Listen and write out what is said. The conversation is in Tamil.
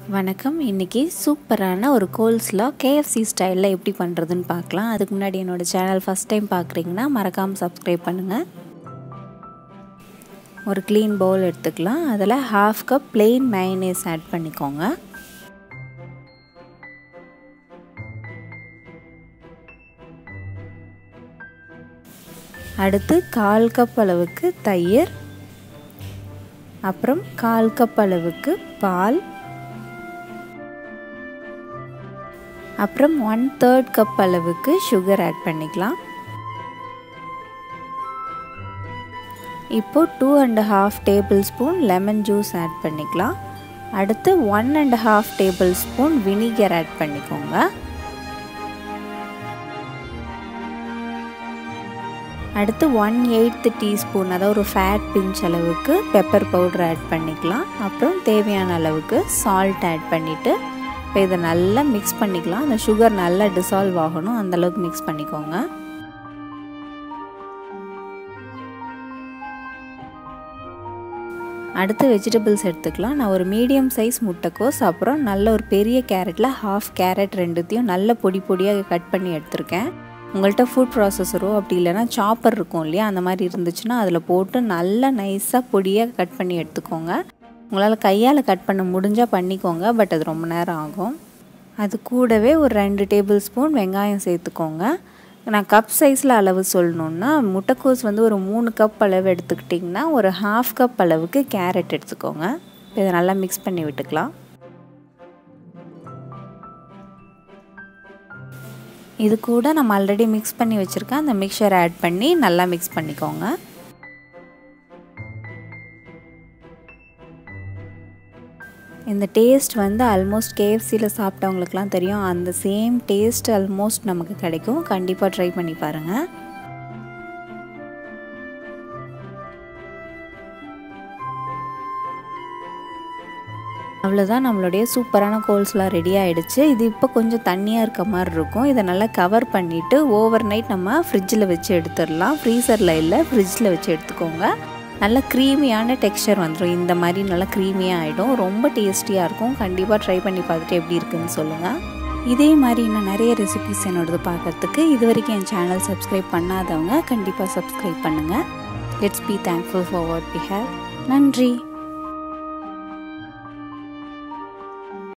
வணக்கம் இன்றைக்கி சூப்பரான ஒரு கோல்ஸ்லா கேஎஃப்சி ஸ்டைலில் எப்படி பண்ணுறதுன்னு பார்க்கலாம் அதுக்கு முன்னாடி என்னோடய சேனல் ஃபஸ்ட் டைம் பார்க்குறீங்கன்னா மறக்காமல் சப்ஸ்கிரைப் பண்ணுங்கள் ஒரு க்ளீன் பவுல் எடுத்துக்கலாம் அதில் half cup plain mayonnaise add பண்ணிக்கோங்க அடுத்து கால் கப் அளவுக்கு தயிர் அப்புறம் கால் கப் அளவுக்கு பால் அப்புறம் ஒன் தேர்ட் கப் அளவுக்கு சுகர் ஆட் பண்ணிக்கலாம் இப்போது two and half tablespoon lemon juice add பண்ணிக்கலாம் அடுத்து one and half tablespoon vinegar add பண்ணிக்கோங்க அடுத்து ஒன் எயித்து டீஸ்பூன் அதாவது ஒரு ஃபேட் பிஞ்ச் அளவுக்கு பெப்பர் பவுடர் ஆட் பண்ணிக்கலாம் அப்புறம் தேவையான அளவுக்கு சால்ட் ஆட் பண்ணிவிட்டு இப்போ இதை நல்லா மிக்ஸ் பண்ணிக்கலாம் அந்த சுகர் நல்லா டிசால்வ் ஆகணும் அந்தளவுக்கு மிக்ஸ் பண்ணிக்கோங்க அடுத்து வெஜிடபிள்ஸ் எடுத்துக்கலாம் நான் ஒரு மீடியம் சைஸ் முட்டைக்கோஸ் அப்புறம் நல்ல ஒரு பெரிய கேரட்டில் ஹாஃப் கேரட் ரெண்டுத்தையும் நல்ல பொடி பொடியாக கட் பண்ணி எடுத்திருக்கேன் உங்கள்கிட்ட ஃபுட் ப்ராசஸரோ அப்படி இல்லைனா சாப்பர் இருக்கும் இல்லையா அந்த மாதிரி இருந்துச்சுன்னா அதில் போட்டு நல்லா நைஸாக பொடியாக கட் பண்ணி எடுத்துக்கோங்க உங்களால் கையால் கட் பண்ண முடிஞ்சால் பண்ணிக்கோங்க பட் அது ரொம்ப நேரம் ஆகும் அது கூடவே ஒரு ரெண்டு டேபிள் ஸ்பூன் வெங்காயம் சேர்த்துக்கோங்க நான் கப் சைஸில் அளவு சொல்லணுன்னா முட்டைக்கோஸ் வந்து ஒரு மூணு கப் அளவு எடுத்துக்கிட்டிங்கன்னா ஒரு ஹாஃப் கப் அளவுக்கு கேரட் எடுத்துக்கோங்க இதை நல்லா மிக்ஸ் பண்ணி விட்டுக்கலாம் இது கூட நம்ம ஆல்ரெடி மிக்ஸ் பண்ணி வச்சுருக்கேன் அந்த மிக்சர் ஆட் பண்ணி நல்லா மிக்ஸ் பண்ணிக்கோங்க இந்த டேஸ்ட் வந்து ஆல்மோஸ்ட் கேஎஃப்சியில் சாப்பிட்டவங்களுக்குலாம் தெரியும் அந்த சேம் டேஸ்ட் ஆல்மோஸ்ட் நமக்கு கிடைக்கும் கண்டிப்பாக ட்ரை பண்ணி பாருங்கள் அவ்வளோதான் நம்மளுடைய சூப்பரான கோல்ஸ்லாம் ரெடி ஆகிடுச்சு இது இப்போ கொஞ்சம் தண்ணியாக இருக்க மாதிரி இருக்கும் இதை நல்லா கவர் பண்ணிவிட்டு ஓவர் நைட் நம்ம ஃப்ரிட்ஜில் வச்சு எடுத்துடலாம் ஃப்ரீசரில் இல்லை ஃப்ரிட்ஜில் வச்சு எடுத்துக்கோங்க நல்ல க்ரீமியான டெக்ஸ்சர் வந்துடும் இந்த மாதிரி நல்லா க்ரீமியாக ஆகிடும் ரொம்ப டேஸ்டியாக இருக்கும் கண்டிப்பாக ட்ரை பண்ணி பார்த்துட்டு எப்படி இருக்குன்னு சொல்லுங்கள் இதே மாதிரி இன்னும் நிறைய ரெசிபிஸ் என்னோடது பார்க்குறதுக்கு இது வரைக்கும் என் சேனல் சப்ஸ்கிரைப் பண்ணாதவங்க கண்டிப்பாக சப்ஸ்கிரைப் பண்ணுங்கள் let's be thankful for what we have நன்றி